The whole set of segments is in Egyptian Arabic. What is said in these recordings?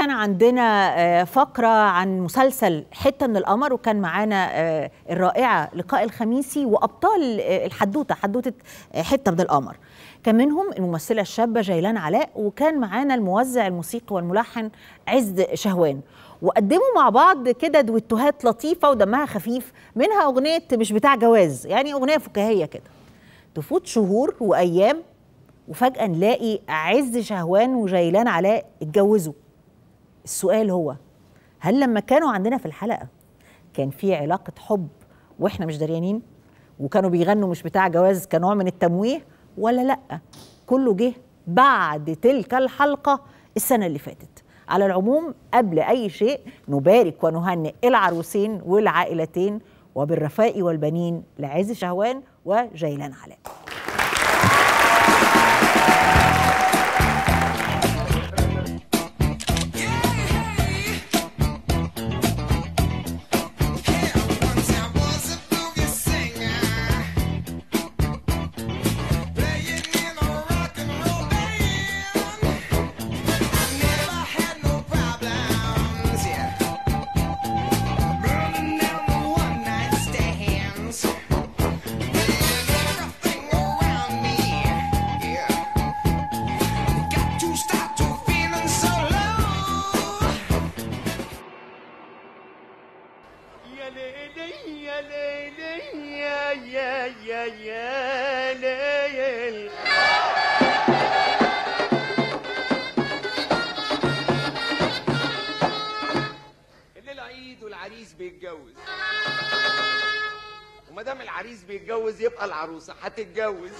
كان عندنا آه، فقرة عن مسلسل حتة من القمر وكان معانا آه، الرائعة لقاء الخميسي وأبطال آه، الحدوتة حدوتة آه، حتة من القمر كان منهم الممثلة الشابة جيلان علاء وكان معانا الموزع الموسيقي والملحن عز شهوان وقدموا مع بعض كده دويتوهات لطيفة ودمها خفيف منها أغنية مش بتاع جواز يعني أغنية فكاهية كده تفوت شهور وأيام وفجأة نلاقي عز شهوان وجيلان علاء اتجوزوا السؤال هو هل لما كانوا عندنا في الحلقة كان في علاقة حب واحنا مش دريانين وكانوا بيغنوا مش بتاع جواز كنوع من التمويه ولا لأ كله جه بعد تلك الحلقة السنة اللي فاتت على العموم قبل أي شيء نبارك ونهنئ العروسين والعائلتين وبالرفاء والبنين لعز شهوان وجيلان علاء يا ليلي يا ليلي يا يا يا يا ليل الليلة عيد والعريس بيتجوز وما دام العريس بيتجوز يبقى العروسة هتتجوز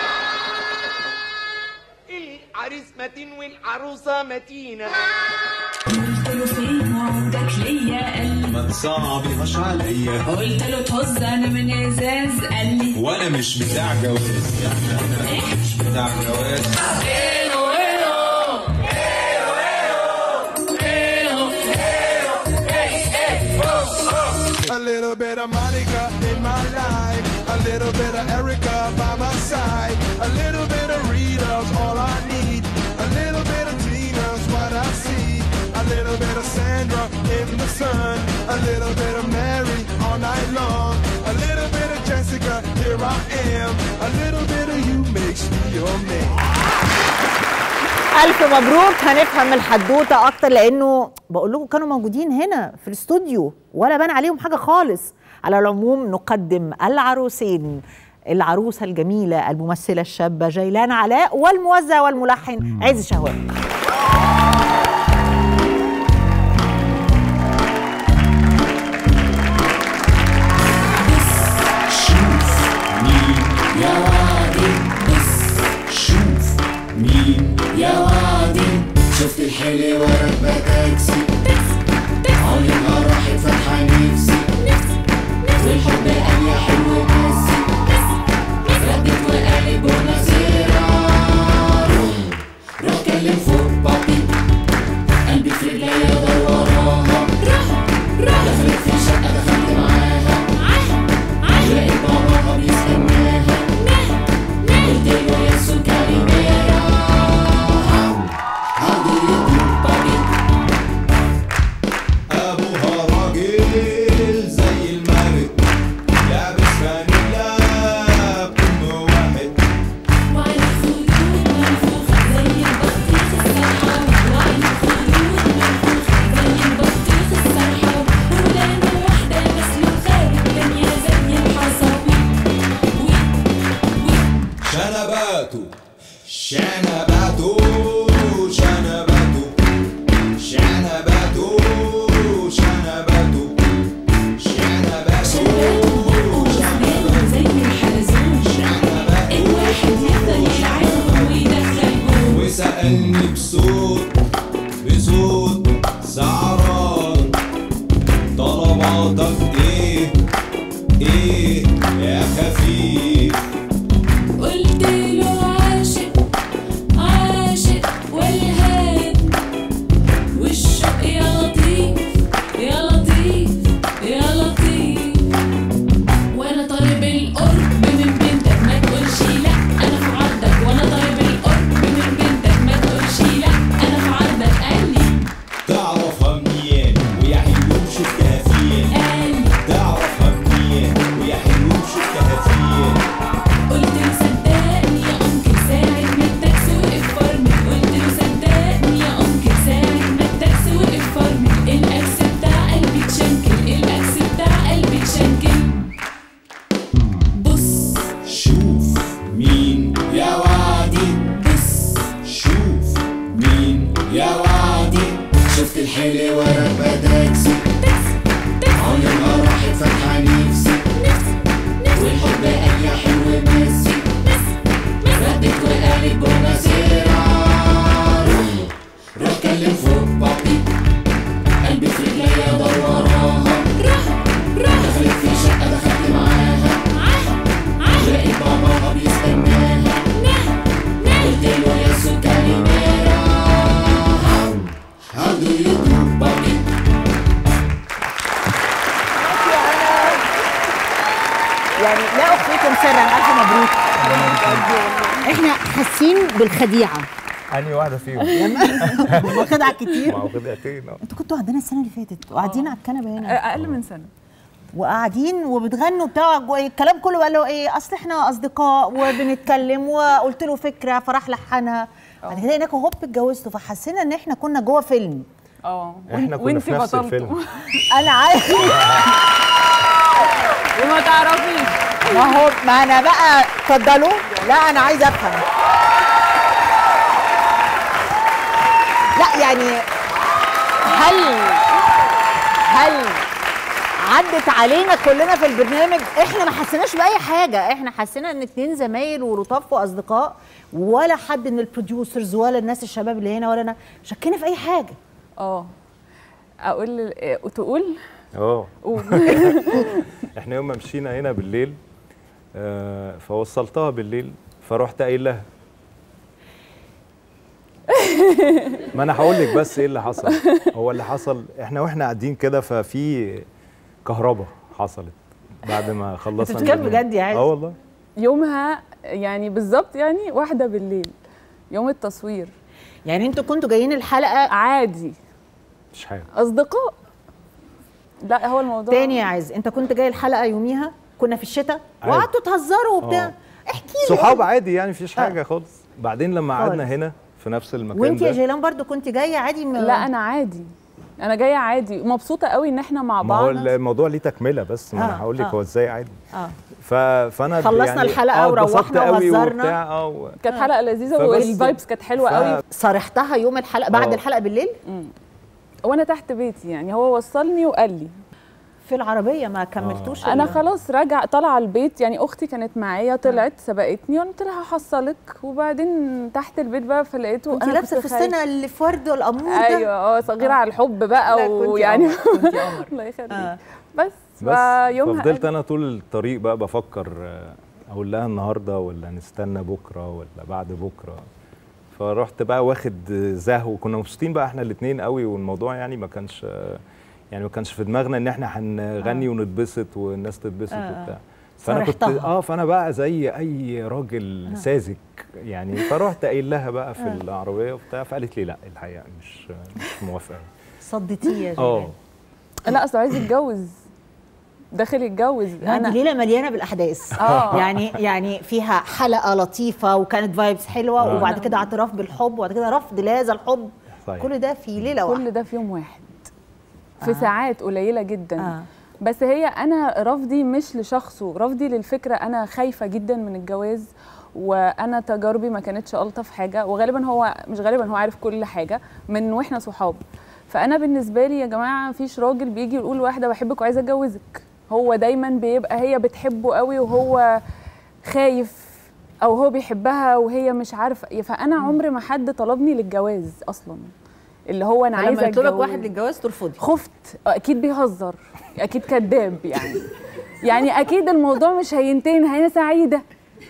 العريس متين والعروسة متينة قلت له فين وعودك ليا قال لي ما تصعبيهاش عليا قلت له طز انا من ازاز قال لي وانا مش بتاع جواز يعني انا مش بتاع جواز A little bit of Monica in my life, a little bit of Erica by my side, a little bit of Rita's all I need, a little bit of Tina's what I see, a little bit of Sandra in the sun, a little bit of Mary all night long, a little bit of Jessica, here I am, a little bit of you makes me your man. ألف مبروك هنفهم الحدوتة أكتر لأنه بقول لكم كانوا موجودين هنا في الاستوديو ولا بان عليهم حاجة خالص على العموم نقدم العروسين العروسة الجميلة الممثلة الشابة جيلان علاء والموزع والملحن عز شهوان شوف مين يا وادي بس شوف مين يا وادي شفت الحلوة راكبة تاكسي عيونها راحت فاتحة نفسي والحب قال يا حلو ناسي ردت وقالب ونزيرة روح روح كلم فوق بابي قلبي في رجليا دور وراها دخلت في الشقة دخلت معاها لقيت باباها بيستناها قلت له يا سكريميرا How do you do, Bobby? ابوها راجل زي الملك لابس فانيلا بكم واحد وعلى خدود منفوخة زي البطيخ السرحة وعلى خدود منفوخة زي البطيخ السرحة ولانه واحدة بس من خارج الدنيا زي الحصاوي وي وي شنباتو شنباتو شنباتو شنباتو شنباتو شنباتو شنباته زي الحلزون الواحد يفضل يلعبهم ويدخل جوه وسألني بصوت بصوت سعران طلباتك ايه ايه يا خفيف قلت له عاشق عاشق والهاب والشوق يا لطيف يا لطيف يا لطيف وانا طالب القرب من بنتك ما تقولش لا انا في عرضك وانا طالب القرب من بنتك ما تقولش لا انا في عرضك قال لي الحلوة راكبة تاكسي عيونها راحت فاتحة نفسي والحب قال يا حلو ميسي ردت وقالت بوناسيرا روح كلم فوق بابي قلبي في رجليا دور وراها دخلت في شقة دخلت معاها لقيت باباها بيستناها قلت له يا سكري ميرا How do you do, Bobby? يعني لا اخفيكم سرا الف مبروك احنا حاسين بالخديعه انهي واحده فيهم واخدعه كتير ما هو خدعتين اه انتوا كنتوا عندنا السنه اللي فاتت وقاعدين على الكنبه هنا اقل من سنه وقاعدين وبتغنوا بتاع جو- الكلام كله قال له ايه اصل احنا اصدقاء وبنتكلم وقلت له فكره فراح لحنها بعد كده هناك هوب اتجوزتوا فحسينا ان احنا كنا جوه فيلم اه احنا كنا وانتي في نفس بطلتوا. الفيلم انا عارف وما تعرفيش ما هو ما انا بقى اتفضلوا لا انا عايزه افهم لا يعني هل هل عدت علينا كلنا في البرنامج احنا ما حسيناش باي حاجه احنا حسينا ان اتنين زمايل ولطاف واصدقاء ولا حد من البروديوسرز ولا الناس الشباب اللي هنا ولا انا شكينا في اي حاجه اه اقول إيه، تقول اه قول احنا يوم ما مشينا هنا بالليل آه، فوصلتها بالليل فرحت قايل لها ما انا هقول لك بس ايه اللي حصل هو اللي حصل احنا واحنا قاعدين كده ففي كهرباء حصلت بعد ما خلصنا بتتكلم البرنامج. بجد يا عز؟ اه والله يومها يعني بالظبط يعني واحده بالليل يوم التصوير يعني انتوا كنتوا جايين الحلقه عادي مش حاجه اصدقاء لا هو الموضوع تاني يا عز انت كنت جاي الحلقه يوميها كنا في الشتاء عادي. وقعدتوا تهزروا وبتاع آه. احكي لي صحاب عادي يعني مفيش حاجه خالص بعدين لما قعدنا خالص. هنا في نفس المكان وانت يا ده جيلان برضو كنت جايه عادي م... لا انا عادي انا جايه عادي مبسوطه قوي ان احنا مع ما هو بعض الموضوع ليه تكمله بس ما آه، انا هقول لك آه. هو ازاي عادي اه ف... فانا خلصنا يعني الحلقة آه، وروحنا اتبسطت قوي وهزرنا. وبتاع اه و... كانت حلقه لذيذه فبس- والفايبس كانت حلوه ف- قوي صرحتها يوم الحلقه بعد آه. الحلقه بالليل وانا تحت بيتي يعني هو وصلني وقال لي في العربيه ما كملتوش انا ال- خلاص راجع طالعه البيت يعني اختي كانت معايا طلعت سبقتني وانا قلت لها هحصلك وبعدين تحت البيت بقى فلقيته انت أنا لابسه كنت خايفة. الفستان اللي في ورد والامور ده ايوه اه صغيره على الحب لا، بقى كنتي ويعني قمر، كنتي قمر. الله يخليك آه. بس بس فيومها ففضلت قال- انا طول الطريق بقى بفكر آه، اقول لها النهارده ولا نستنى بكره ولا بعد بكره فرحت بقى واخد زهو وكنا مبسوطين بقى احنا الاثنين قوي والموضوع يعني ما كانش آه، يعني ما كانش في دماغنا ان احنا هنغني ونتبسط والناس تتبسط آه. وبتاع فانا كنت صرحتها. اه فانا بقى زي اي راجل ساذج يعني فرحت قايل لها بقى في العربيه وبتاع فقالت لي لا الحقيقه مش مش موافقه صدتيه يا اه جيلان لا اصل عايز يتجوز داخل يتجوز يعني ليله مليانه بالاحداث آه. يعني يعني فيها حلقه لطيفه وكانت فايبس حلوه آه. وبعد كده اعتراف بالحب وبعد كده رفض لهذا الحب صحيح. كل ده في ليله واحده كل ده في يوم واحد في ساعات قليله جدا آه. بس هي انا رفضي مش لشخصه رفضي للفكره انا خايفه جدا من الجواز وانا تجاربي ما كانتش الطف حاجه وغالبا هو مش غالبا هو عارف كل حاجه من واحنا صحاب فانا بالنسبه لي يا جماعه مفيش راجل بيجي يقول لواحده بحبك وعايزه اتجوزك هو دايما بيبقى هي بتحبه قوي وهو خايف او هو بيحبها وهي مش عارفه فانا عمري ما حد طلبني للجواز اصلا اللي هو انا لما عايزه يطلبك أتجوز. واحد للجواز ترفضي خفت اكيد بيهزر اكيد كذاب يعني يعني اكيد الموضوع مش هينتهي نهايه سعيده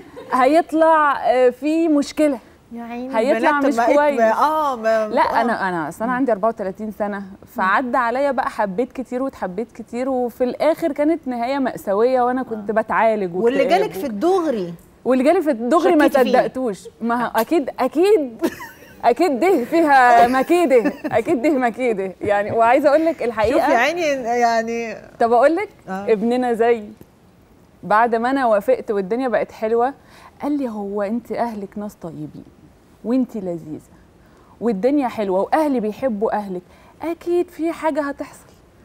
هيطلع آه، في مشكله يا عيني هيطلع البنات مش بقت- كويس. اه ما لا آه. انا انا اصل انا عندي 34 سنه فعدى عليا بقى حبيت كتير واتحبيت كتير وفي الاخر كانت نهايه ماساويه وانا كنت بتعالج واللي واكتئاب جالك في الدغري واللي جالي في الدغري ما شكيتي فيه. صدقتوش ما هو اكيد اكيد اكيد ده فيها مكيده اكيد ده مكيده يعني وعايزه اقول لك الحقيقه شوف يا عيني يعني طب اقول لك آه. ابننا زي بعد ما انا وافقت والدنيا بقت حلوه قال لي هو انت اهلك ناس طيبين وانت لذيذه والدنيا حلوه واهلي بيحبوا اهلك اكيد في حاجه هتحصل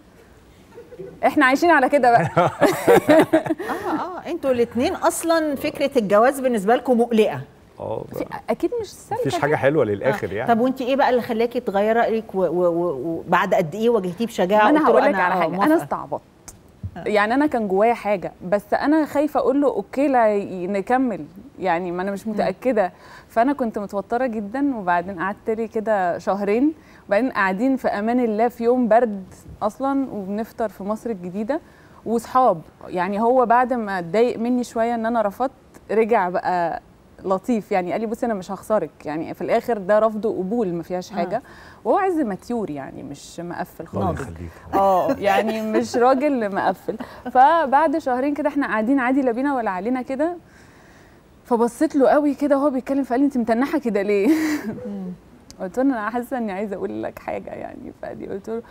احنا عايشين على كده بقى اه اه انتوا الاثنين اصلا فكره الجواز بالنسبه لكم مقلقه اه في اكيد مش سالكه مفيش دي. حاجه حلوه للاخر يعني طب وانت ايه بقى اللي خلاكي تغيري رايك و- و- و- وبعد قد ايه واجهتيه بشجاعه ما انا وقلت له هقول لك على آه، حاجه انا موافقة؟ استعبطت يعني انا كان جوايا حاجه بس انا خايفه اقول له اوكي لا ي- نكمل يعني ما انا مش متاكده فانا كنت متوتره جدا وبعدين قعدت لي كده شهرين وبعدين قاعدين في امان الله في يوم برد اصلا وبنفطر في مصر الجديده وصحاب يعني هو بعد ما اتضايق مني شويه ان انا رفضت رجع بقى لطيف يعني قال لي بصي انا مش هخسرك يعني في الاخر ده رفض وقبول ما فيهاش حاجه وهو عز ماتيور يعني مش مقفل الله خالص يخليك اه يعني مش راجل مقفل فبعد شهرين كده احنا قاعدين عادي لا بينا ولا علينا كده فبصيت له قوي كده وهو بيتكلم فقال لي انت متنحه كده ليه؟ قلت له انا حاسه اني عايزه اقول لك حاجه يعني فدي قلت له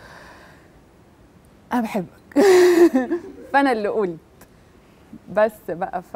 انا بحبك فانا اللي قلت بس بقى ف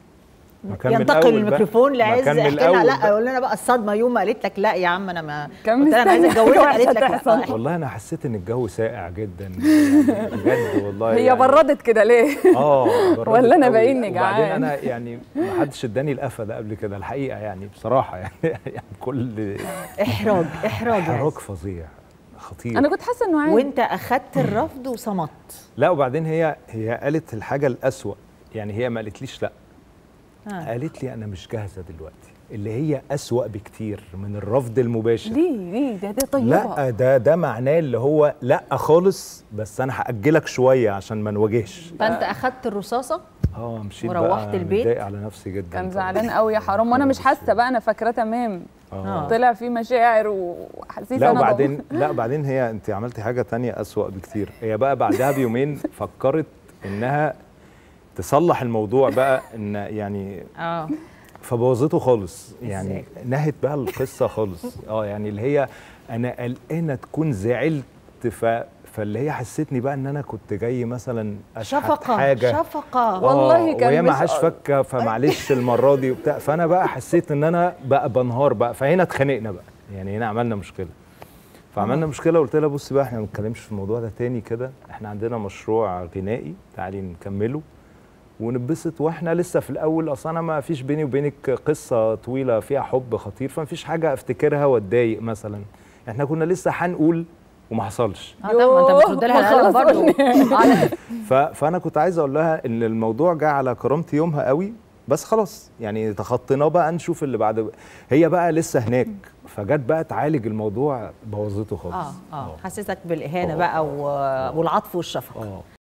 ما كان من ينتقل الأول بقى. الميكروفون ما لعز كان من احكي لنا الأول لا بقى. قول لنا بقى الصدمه يوم ما قالت لك لا يا عم انا ما كان قلت لها انا عايزه مستني اتجوزك حاجة قالت لك لا تحصل. آه، والله انا حسيت ان الجو ساقع جدا يعني بجد والله هي يعني بردت كده ليه؟ اه بردت ولا أنا قوي. باين إني وبعدين جعان؟ انا يعني ما حدش اداني القفا ده قبل كده الحقيقه يعني بصراحه يعني, يعني كل احراج احراج يا حراك عز. فظيع خطير انا كنت حاسه انه عادي وانت اخدت الرفض وصمت لا وبعدين هي هي قالت الحاجه الأسوأ يعني هي ما قالتليش لا آه. قالت لي انا مش جاهزه دلوقتي اللي هي أسوأ بكتير من الرفض المباشر ليه ليه ده ده طيبه لا ده ده معناه اللي هو لا خالص بس انا هاجلك شويه عشان ما نواجهش فانت اخدت الرصاصه اه مشيت وروحت بقى البيت؟ متضايق على نفسي جدا كان طبعاً. زعلان قوي يا حرام وانا مش حاسه بقى انا فاكراه تمام آه. طلع في مشاعر وحسيت لا انا وبعدين لا وبعدين هي انت عملتي حاجه تانية أسوأ بكتير هي بقى بعدها بيومين فكرت انها تصلح الموضوع بقى ان يعني اه فبوظته خالص يعني إزاي؟ نهت بقى القصه خالص اه يعني اللي هي انا قلقانه تكون زعلت ف فاللي هي حسيتني بقى ان انا كنت جاي مثلا اشحت شفقه حاجه شفقه والله آه، كان وهي مش معهاش قصد. فكه فمعلش المره دي وبتاع فانا بقى حسيت ان انا بقى بنهار بقى فهنا اتخانقنا بقى يعني هنا عملنا مشكله فعملنا مشكله قلت لها بصي بقى احنا ما نتكلمش في الموضوع ده تاني كده احنا عندنا مشروع غنائي تعالي نكمله ونتبسط واحنا لسه في الاول اصلا انا ما فيش بيني وبينك قصه طويله فيها حب خطير فما فيش حاجه افتكرها واتضايق مثلا احنا كنا لسه هنقول وما حصلش اه طبعا انت بترد لها ما القلم خلاص برضه على ف... فانا كنت عايز اقول لها ان الموضوع جه على كرامتي يومها قوي بس خلاص يعني تخطيناه بقى نشوف اللي بعد هي بقى لسه هناك فجت بقى تعالج الموضوع بوظته خالص اه اه حسسك بالاهانه آه. بقى و- والعطف والشفقه اه